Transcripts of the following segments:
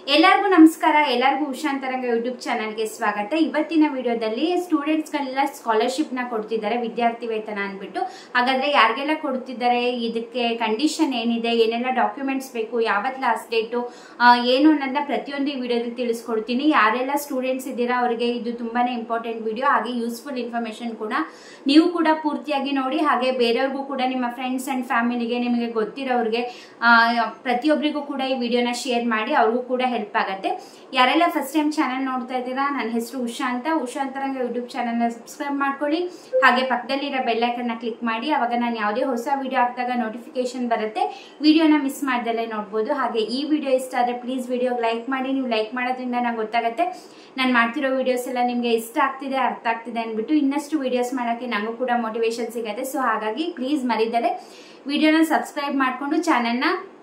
ಎಲ್ಲರಿಗೂ ನಮಸ್ಕಾರ ಎಲ್ಲರಿಗೂ ಉಷಾಂತರಂಗ ಯೂಟ್ಯೂಬ್ ಚಾನಲ್ಗೆ ಸ್ವಾಗತ ಇವತ್ತಿನ ವಿಡಿಯೋದಲ್ಲಿ ಸ್ಟೂಡೆಂಟ್ಸ್ಗಳೆಲ್ಲ ಸ್ಕಾಲರ್ಶಿಪ್ ನ ಕೊಡ್ತಿದ್ದಾರೆ ವಿದ್ಯಾರ್ಥಿ ವೇತನ ಅಂದ್ಬಿಟ್ಟು ಹಾಗಾದ್ರೆ ಯಾರಿಗೆಲ್ಲ ಕೊಡ್ತಿದ್ದಾರೆ ಇದಕ್ಕೆ ಕಂಡೀಷನ್ ಏನಿದೆ ಏನೆಲ್ಲ ಡಾಕ್ಯುಮೆಂಟ್ಸ್ ಬೇಕು ಯಾವತ್ ಲಾಸ್ಟ್ ಡೇಟು ಏನು ಅನ್ನೋದನ್ನ ಪ್ರತಿಯೊಂದು ಈ ವಿಡಿಯೋದಲ್ಲಿ ತಿಳಿಸ್ಕೊಡ್ತೀನಿ ಯಾರೆಲ್ಲ ಸ್ಟೂಡೆಂಟ್ಸ್ ಇದ್ದೀರಾ ಅವರಿಗೆ ಇದು ತುಂಬಾನೇ ಇಂಪಾರ್ಟೆಂಟ್ ವಿಡಿಯೋ ಹಾಗೆ ಯೂಸ್ಫುಲ್ ಇನ್ಫಾರ್ಮೇಶನ್ ಕೂಡ ನೀವು ಕೂಡ ಪೂರ್ತಿಯಾಗಿ ನೋಡಿ ಹಾಗೆ ಬೇರೆಯವ್ರಿಗೂ ಕೂಡ ನಿಮ್ಮ ಫ್ರೆಂಡ್ಸ್ ಅಂಡ್ ಫ್ಯಾಮಿಲಿಗೆ ನಿಮಗೆ ಗೊತ್ತಿರೋರಿಗೆ ಆ, ಪ್ರತಿಯೊಬ್ಬರಿಗೂ ಕೂಡ ಈ ವಿಡಿಯೋನ ಶೇರ್ ಮಾಡಿ ಅವ್ರಿಗೂ ಕೂಡ ಹೆಲ್ಪ್ ಆಗುತ್ತೆ ಯಾರೆಲ್ಲ ಫಸ್ಟ್ ಟೈಮ್ ಚಾನಲ್ ನೋಡ್ತಾ ಇದ್ದೀರಾ ನನ್ನ ಹೆಸರು ಉಷಾ ಅಂತ ಉಷಾ ಅಂತರಂಗ ಯೂಟ್ಯೂಬ್ ಚಾನಲ್ನ ಸಬ್ಸ್ಕ್ರೈಬ್ ಮಾಡ್ಕೊಳ್ಳಿ ಹಾಗೆ ಪಕ್ಕದಲ್ಲಿರೋ ಬೆಲ್ಲೈಕನ್ನ ಕ್ಲಿಕ್ ಮಾಡಿ ಅವಾಗ ನಾನು ಯಾವುದೇ ಹೊಸ ವಿಡಿಯೋ ಹಾಕಿದಾಗ ನೋಟಿಫಿಕೇಶನ್ ಬರುತ್ತೆ ವಿಡಿಯೋನ ಮಿಸ್ ಮಾಡ್ದಲ್ಲೇ ನೋಡ್ಬೋದು ಹಾಗೆ ಈ ವಿಡಿಯೋ ಇಷ್ಟ ಆದರೆ ಪ್ಲೀಸ್ ವಿಡಿಯೋಗೆ ಲೈಕ್ ಮಾಡಿ ನೀವು ಲೈಕ್ ಮಾಡೋದ್ರಿಂದ ನಂಗೆ ಗೊತ್ತಾಗುತ್ತೆ ನಾನು ಮಾಡ್ತಿರೋ ವಿಡಿಯೋಸ್ ಎಲ್ಲ ನಿಮಗೆ ಇಷ್ಟ ಆಗ್ತಿದೆ ಅರ್ಥ ಆಗ್ತಿದೆ ಅಂದ್ಬಿಟ್ಟು ಇನ್ನಷ್ಟು ವಿಡಿಯೋಸ್ ಮಾಡೋಕ್ಕೆ ನನಗೂ ಕೂಡ ಮೋಟಿವೇಶನ್ ಸಿಗುತ್ತೆ ಸೊ ಹಾಗಾಗಿ ಪ್ಲೀಸ್ ಮರಿದರೆ ವಿಡಿಯೋನ ಸಬ್ಸ್ಕ್ರೈಬ್ ಮಾಡಿಕೊಂಡು ಚಾನಲ್ನ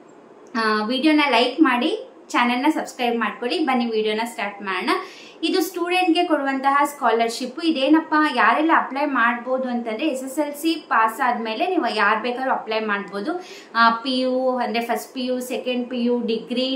ವಿಡಿಯೋನ ಲೈಕ್ ಮಾಡಿ ಚಾನೆಲ್ನ ಸಬ್ಸ್ಕ್ರೈಬ್ ಮಾಡ್ಕೊಳ್ಳಿ ಬನ್ನಿ ವಿಡಿಯೋನ ಸ್ಟಾರ್ಟ್ ಮಾಡೋಣ ಇದು ಸ್ಟೂಡೆಂಟ್ಗೆ ಕೊಡುವಂತಹ ಸ್ಕಾಲರ್ಶಿಪ್ ಇದೇನಪ್ಪ ಯಾರೆಲ್ಲ ಅಪ್ಲೈ ಮಾಡ್ಬೋದು ಅಂತಂದ್ರೆ S S L C pass ಆದಮೇಲೆ ನೀವು ಯಾರು ಬೇಕಾದ್ರೂ ಅಪ್ಲೈ ಮಾಡ್ಬೋದು ಪಿ ಯು ಅಂದರೆ first P U second P U degree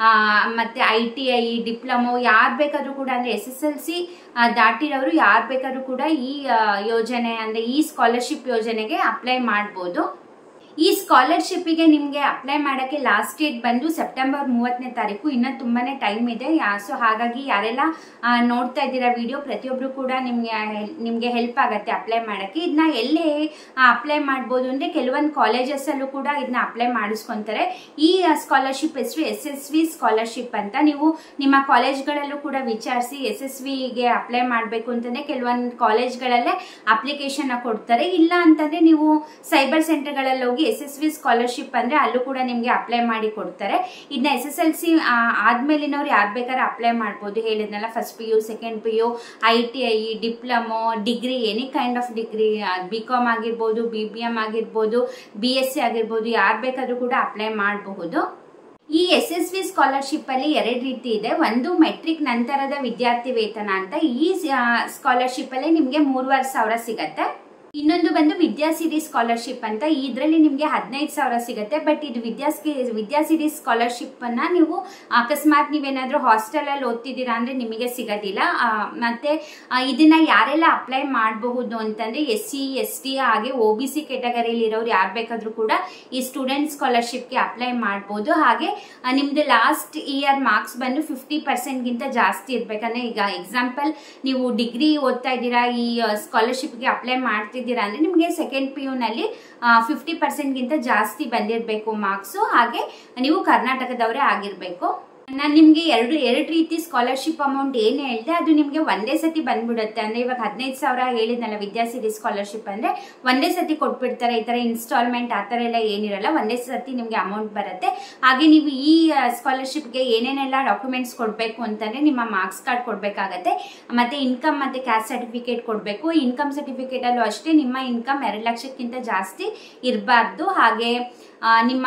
ಮತ್ತು ಐ ಟಿ ಐ ಡಿಪ್ಲೊಮೊ ಯಾರು ಬೇಕಾದ್ರೂ ಕೂಡ ಅಂದರೆ ಎಸ್ ಎಸ್ ಎಲ್ ಸಿ ದಾಟಿರೋರು ಯಾರು ಬೇಕಾದ್ರೂ ಕೂಡ ಈ ಆ, ಯೋಜನೆ ಅಂದರೆ ಈ ಸ್ಕಾಲರ್ಶಿಪ್ ಯೋಜನೆಗೆ ಅಪ್ಲೈ ಮಾಡ್ಬೋದು ಈ ಸ್ಕಾಲರ್ಶಿಪ್ಗೆ ನಿಮಗೆ ಅಪ್ಲೈ ಮಾಡೋಕ್ಕೆ ಲಾಸ್ಟ್ ಡೇಟ್ ಬಂದು ಸೆಪ್ಟೆಂಬರ್ ಮೂವತ್ತನೇ ತಾರೀಕು ಇನ್ನೂ ತುಂಬಾನೇ ಟೈಮ್ ಇದೆ ಸೊ ಹಾಗಾಗಿ ಯಾರೆಲ್ಲ ಆ, ನೋಡ್ತಾ ಇದ್ದೀರಾ ವಿಡಿಯೋ ಪ್ರತಿಯೊಬ್ಬರು ಕೂಡ ನಿಮಗೆ ನಿಮಗೆ ಹೆಲ್ಪ್ ಆಗುತ್ತೆ ಅಪ್ಲೈ ಮಾಡೋಕ್ಕೆ ಇದನ್ನ ಎಲ್ಲೇ ಅಪ್ಲೈ ಮಾಡ್ಬೋದು ಅಂದರೆ ಕೆಲವೊಂದು ಕಾಲೇಜಸಲ್ಲೂ ಕೂಡ ಇದನ್ನ ಅಪ್ಲೈ ಮಾಡಿಸ್ಕೊತಾರೆ ಈ ಸ್ಕಾಲರ್ಶಿಪ್ ಹೆಸರು ಎಸ್ ಎಸ್ ವಿ ಸ್ಕಾಲರ್ಶಿಪ್ ಅಂತ ನೀವು ನಿಮ್ಮ ಕಾಲೇಜ್ಗಳಲ್ಲೂ ಕೂಡ ವಿಚಾರಿಸಿ ಎಸ್ ಎಸ್ ವಿಗೆ ಅಪ್ಲೈ ಮಾಡಬೇಕು ಅಂತಂದ್ರೆ ಕೆಲವೊಂದು ಕಾಲೇಜ್ಗಳಲ್ಲೇ ಅಪ್ಲಿಕೇಶನ್ ಕೊಡ್ತಾರೆ ಇಲ್ಲ ಅಂತಂದ್ರೆ ನೀವು ಸೈಬರ್ ಸೆಂಟರ್ಗಳಲ್ಲಿ ಹೋಗಿ ಎಸ್ ಎಸ್ ವಿ ಸ್ಕಾಲರ್ಶಿಪ್ ಅಂದ್ರೆ ಅಲ್ಲೂ ಕೂಡ ನಿಮಗೆ ಅಪ್ಲೈ ಮಾಡಿ ಕೊಡ್ತಾರೆ ಇದನ್ನ ಎಸ್ ಎಸ್ ಎಲ್ ಸಿ ಆದ್ಮೇಲಿನವ್ರು ಯಾರು ಬೇಕಾದ್ರೆ ಅಪ್ಲೈ ಮಾಡ್ಬೋದು ಹೇಳಿದ್ನಲ್ಲ first P U second P U I T I diploma degree any kind of degree B com ಆಗಿರ್ಬೋದು ಬಿ ಬಿ ಎಂ ಆಗಿರ್ಬೋದು ಬಿ ಎಸ್ ಸಿ ಆಗಿರ್ಬೋದು ಯಾರು ಬೇಕಾದ್ರೂ ಕೂಡ ಅಪ್ಲೈ ಮಾಡಬಹುದು ಈ ಎಸ್ ಎಸ್ ವಿ ಸ್ಕಾಲರ್ಶಿಪ್ ಅಲ್ಲಿ ಎರಡು ರೀತಿ ಇದೆ ಒಂದು ಮೆಟ್ರಿಕ್ ನಂತರದ ವಿದ್ಯಾರ್ಥಿ ವೇತನ ಅಂತ ಈ ಸ್ಕಾಲರ್ಶಿಪ್ ಅಲ್ಲಿ ನಿಮ್ಗೆ ಮೂರುವರೆ ಸಾವಿರ ಸಿಗತ್ತೆ ಇನ್ನೊಂದು ಬಂದು ವಿದ್ಯಾಸಿರಿ ಸ್ಕಾಲರ್ಶಿಪ್ ಅಂತ ಇದರಲ್ಲಿ ನಿಮಗೆ ಹದಿನೈದು ಸಾವಿರ ಸಿಗುತ್ತೆ ಬಟ್ ಇದು ವಿದ್ಯಾಸಿ ವಿದ್ಯಾಸಿರಿ ಸ್ಕಾಲರ್ಶಿಪ್ ಅನ್ನ ನೀವು ಅಕಸ್ಮಾತ್ ನೀವೇನಾದ್ರೂ ಹಾಸ್ಟೆಲ್ ಅಲ್ಲಿ ಓದ್ತಿದ್ದೀರಾ ಅಂದ್ರೆ ನಿಮಗೆ ಸಿಗೋದಿಲ್ಲ ಆ, ಮತ್ತೆ ಆ, ಇದನ್ನ ಯಾರೆಲ್ಲ ಅಪ್ಲೈ ಮಾಡಬಹುದು ಅಂತಂದ್ರೆ ಎಸ್ ಸಿ ಎಸ್ ಟಿ ಹಾಗೆ ಒ ಬಿ ಸಿ ಕೆಟಗರಿಲಿ ಇರೋರು ಯಾರು ಬೇಕಾದ್ರೂ ಕೂಡ ಈ ಸ್ಟೂಡೆಂಟ್ ಸ್ಕಾಲರ್ಶಿಪ್ಗೆ ಅಪ್ಲೈ ಮಾಡ್ಬೋದು ಹಾಗೆ ಆ, ನಿಮ್ದು ಲಾಸ್ಟ್ ಇಯರ್ ಮಾರ್ಕ್ಸ್ ಬಂದು ಫಿಫ್ಟಿ ಪರ್ಸೆಂಟ್ಗಿಂತ ಜಾಸ್ತಿ ಇರ್ಬೇಕಂದ್ರೆ ಈಗ ಎಕ್ಸಾಂಪಲ್ ನೀವು ಡಿಗ್ರಿ ಓದ್ತಾ ಇದ್ದೀರಾ ಈ ಸ್ಕಾಲರ್ಶಿಪ್ಗೆ ಅಪ್ಲೈ ಮಾಡ್ತಿದ್ದೀರಾ ಅಂದ್ರೆ ನಿಮಗೆ ಸೆಕೆಂಡ್ ಪಿ ಯುನಲ್ಲಿ ಫಿಫ್ಟಿ ಪರ್ಸೆಂಟ್ಗಿಂತ ಜಾಸ್ತಿ ಬಂದಿರಬೇಕು ಮಾರ್ಕ್ಸು ಹಾಗೆ ನೀವು ಕರ್ನಾಟಕದವರೇ ಆಗಿರಬೇಕು ನಾನು ನಿಮಗೆ ಎರಡು ಎರಡು ರೀತಿ ಸ್ಕಾಲರ್ಶಿಪ್ ಅಮೌಂಟ್ ಏನು ಹೇಳಿದೆ ಅದು ನಿಮಗೆ ಒಂದೇ ಸತಿ ಬಂದ್ಬಿಡುತ್ತೆ ಅಂದ್ರೆ ಇವಾಗ ಹದಿನೈದು ಸಾವಿರ ಹೇಳಿದ್ನಲ್ಲ ವಿದ್ಯಾಸಿರಿ ಸ್ಕಾಲರ್ಶಿಪ್ ಅಂದ್ರೆ ಒಂದೇ ಸತಿ ಕೊಟ್ಬಿಡ್ತಾರೆ ಈ ತರ ಇನ್ಸ್ಟಾಲ್ಮೆಂಟ್ ಆ ಥರ ಎಲ್ಲ ಏನಿರಲ್ಲ ಒಂದೇ ಸತಿ ನಿಮಗೆ ಅಮೌಂಟ್ ಬರುತ್ತೆ ಹಾಗೆ ನೀವು ಈ ಸ್ಕಾಲರ್ಶಿಪ್ಗೆ ಏನೇನೆಲ್ಲ ಡಾಕ್ಯುಮೆಂಟ್ಸ್ ಕೊಡಬೇಕು ಅಂತಂದ್ರೆ ನಿಮ್ಮ ಮಾರ್ಕ್ಸ್ ಕಾರ್ಡ್ ಕೊಡಬೇಕಾಗತ್ತೆ ಮತ್ತೆ ಇನ್ಕಮ್ ಮತ್ತೆ ಕ್ಯಾಸ್ಟ್ ಸರ್ಟಿಫಿಕೇಟ್ ಕೊಡಬೇಕು ಇನ್ಕಮ್ ಸರ್ಟಿಫಿಕೇಟ್ ಅಲ್ಲೂ ಅಷ್ಟೇ ನಿಮ್ಮ ಇನ್ಕಮ್ ಎರಡು ಲಕ್ಷಕ್ಕಿಂತ ಜಾಸ್ತಿ ಇರಬಾರ್ದು ಹಾಗೆ ಆ, ನಿಮ್ಮ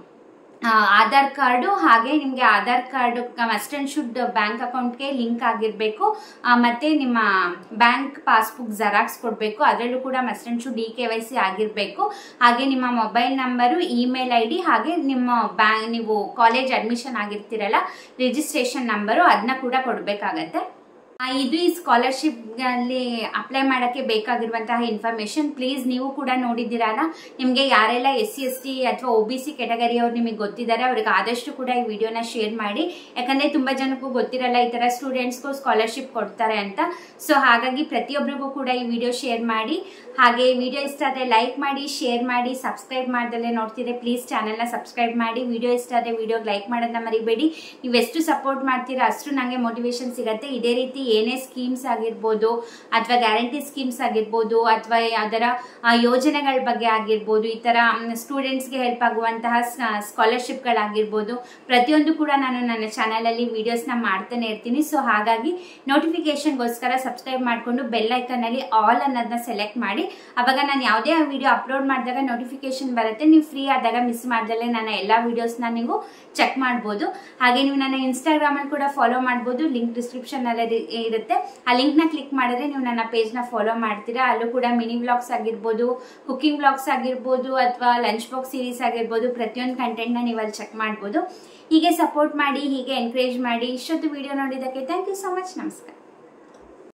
ಆ, ಆಧಾರ್ ಕಾರ್ಡು ಹಾಗೆ ನಿಮಗೆ Aadhaar card must and should bank ಅಕೌಂಟ್ಗೆ ಲಿಂಕ್ ಆಗಿರಬೇಕು ಮತ್ತೆ ನಿಮ್ಮ ಬ್ಯಾಂಕ್ ಪಾಸ್ಬುಕ್ ಜೆರಾಕ್ಸ್ ಕೊಡಬೇಕು ಅದರಲ್ಲೂ ಕೂಡ must and should E K Y C ಆಗಿರಬೇಕು ಹಾಗೆ ನಿಮ್ಮ mobile number email I D ಹಾಗೆ ನಿಮ್ಮ ಬ್ಯಾಂಕ್ ನೀವು ಕಾಲೇಜ್ ಅಡ್ಮಿಷನ್ ಆಗಿರ್ತೀರಲ್ಲ ರಿಜಿಸ್ಟ್ರೇಷನ್ ನಂಬರು ಅದನ್ನ ಕೂಡ ಕೊಡಬೇಕಾಗತ್ತೆ ಆ, ಇದು ಈ ಸ್ಕಾಲರ್ಶಿಪ್ ಅಲ್ಲಿ ಅಪ್ಲೈ ಮಾಡಕ್ಕೆ ಬೇಕಾಗಿರುವಂತಹ ಇನ್ಫಾರ್ಮೇಶನ್ ಪ್ಲೀಸ್ ನೀವು ಕೂಡ ನೋಡಿದ್ದೀರಲ್ಲ ನಿಮಗೆ ಯಾರೆಲ್ಲ ಎಸ್ ಸಿ ಎಸ್ ಟಿ ಅಥವಾ ಒ ಬಿ ಸಿ ಕೆಟಗರಿ ಅವ್ರು ನಿಮಗೆ ಗೊತ್ತಿದ್ದಾರೆ ಅವ್ರಿಗೆ ಆದಷ್ಟು ಕೂಡ ಈ ವಿಡಿಯೋನ ಶೇರ್ ಮಾಡಿ ಯಾಕಂದ್ರೆ ತುಂಬಾ ಜನಕ್ಕೂ ಗೊತ್ತಿರಲ್ಲ ಈ ತರ ಸ್ಟೂಡೆಂಟ್ಸ್ಗೂ ಸ್ಕಾಲರ್ಶಿಪ್ ಕೊಡ್ತಾರೆ ಅಂತ ಸೊ ಹಾಗಾಗಿ ಪ್ರತಿಯೊಬ್ಬರಿಗೂ ಕೂಡ ಈ ವಿಡಿಯೋ ಶೇರ್ ಮಾಡಿ ಹಾಗೆ ವಿಡಿಯೋ ಇಷ್ಟ ಆದರೆ ಲೈಕ್ ಮಾಡಿ ಶೇರ್ ಮಾಡಿ ಸಬ್ಸ್ಕ್ರೈಬ್ ಮಾಡ್ದಲ್ಲೇ ನೋಡ್ತಿದ್ರೆ ಪ್ಲೀಸ್ ಚಾನೆಲ್ನ ಸಬ್ಸ್ಕ್ರೈಬ್ ಮಾಡಿ ವಿಡಿಯೋ ಇಷ್ಟ ಆದರೆ ವಿಡಿಯೋಗೆ ಲೈಕ್ ಮಾಡೋದನ್ನ ಮರಿಬೇಡಿ ನೀವು ಎಷ್ಟು ಸಪೋರ್ಟ್ ಮಾಡ್ತೀರಾ ಅಷ್ಟು ನನಗೆ ಮೋಟಿವೇಶನ್ ಸಿಗುತ್ತೆ ಇದೇ ರೀತಿ ಏನೇ ಸ್ಕೀಮ್ಸ್ ಆಗಿರ್ಬೋದು ಅಥವಾ ಗ್ಯಾರಂಟಿ ಸ್ಕೀಮ್ಸ್ ಆಗಿರ್ಬೋದು ಅಥವಾ ಯಾವ್ದಾರ ಆ, ಯೋಜನೆಗಳ ಬಗ್ಗೆ ಆಗಿರ್ಬೋದು ಈ ಥರ ಸ್ಟೂಡೆಂಟ್ಸ್ಗೆ ಹೆಲ್ಪ್ ಆಗುವಂತಹ ಸ್ಕಾಲರ್ಶಿಪ್ಗಳಾಗಿರ್ಬೋದು ಪ್ರತಿಯೊಂದು ಕೂಡ ನಾನು ನನ್ನ ಚಾನಲಲ್ಲಿ ವೀಡಿಯೋಸ್ನ ಮಾಡ್ತಾನೆ ಇರ್ತೀನಿ ಸೊ ಹಾಗಾಗಿ ನೋಟಿಫಿಕೇಶನ್ಗೋಸ್ಕರ ಸಬ್ಸ್ಕ್ರೈಬ್ ಮಾಡಿಕೊಂಡು ಬೆಲ್ ಐಕನಲ್ಲಿ ಆಲ್ ಅನ್ನೋದನ್ನ ಸೆಲೆಕ್ಟ್ ಮಾಡಿ ಅವಾಗ ನಾನು ಯಾವುದೇ ವಿಡಿಯೋ ಅಪ್ಲೋಡ್ ಮಾಡಿದಾಗ ನೋಟಿಫಿಕೇಶನ್ ಬರುತ್ತೆ ನೀವು ಫ್ರೀ ಆದಾಗ ಮಿಸ್ ಮಾಡ್ದಲ್ಲೇ ನನ್ನ ಎಲ್ಲ ವಿಡಿಯೋಸ್ನ ನೀವು ಚೆಕ್ ಮಾಡ್ಬೋದು ಹಾಗೆ ನೀವು ನನ್ನ ಇನ್ಸ್ಟಾಗ್ರಾಮಲ್ಲಿ ಕೂಡ ಫಾಲೋ ಮಾಡ್ಬೋದು ಲಿಂಕ್ ಡಿಸ್ಕ್ರಿಪ್ಷನ್ ಅಲ್ಲಿ ಇರುತ್ತೆ ಆ ಲಿಂಕ್ನ ಕ್ಲಿಕ್ ಮಾಡಿದ್ರೆ ನೀವು ನನ್ನ ಪೇಜ್ನ ಫಾಲೋ ಮಾಡ್ತೀರಾ ಅಲ್ಲೂ ಕೂಡ ಮಿನಿ ವ್ಲಾಗ್ಸ್ ಆಗಿರ್ಬೋದು ಕುಕಿಂಗ್ ವ್ಲಾಗ್ಸ್ ಆಗಿರ್ಬೋದು ಅಥವಾ ಲಂಚ್ ಬಾಕ್ಸ್ ಸೀರೀಸ್ ಆಗಿರ್ಬೋದು ಪ್ರತಿಯೊಂದು ಕಂಟೆಂಟ್ನ ನೀವು ಅಲ್ಲಿ ಚೆಕ್ ಮಾಡ್ಬೋದು ಹೀಗೆ ಸಪೋರ್ಟ್ ಮಾಡಿ ಹೀಗೆ ಎನ್ಕರೇಜ್ ಮಾಡಿ ಇಷ್ಟೊತ್ತು ವಿಡಿಯೋ ನೋಡಿದ್ದಕ್ಕೆ ಥ್ಯಾಂಕ್ ಯು ಸೊ ಮಚ್ ನಮಸ್ಕಾರ